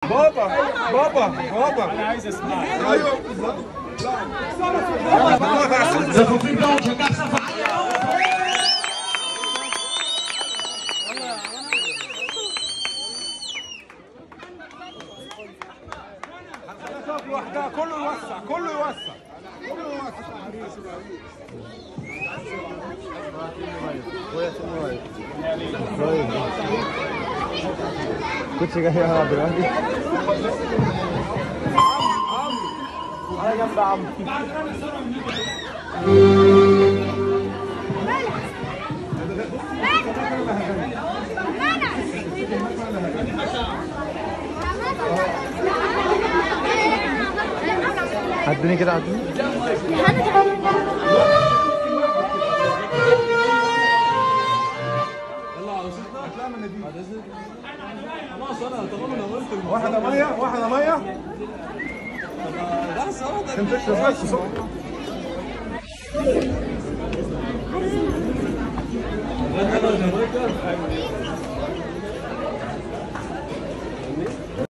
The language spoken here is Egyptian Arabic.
بابا بابا بابا انا عايز اسمع ايوه بالظبط زفافين بقى وشجع سقف عالي تقف لوحدها كله يوسع كله يوسع كله يوسع كنت جاي اهرب دلوقتي على جنب يا عم عدني كده عدني واحدة مية واحدة مية تمسكش بس صح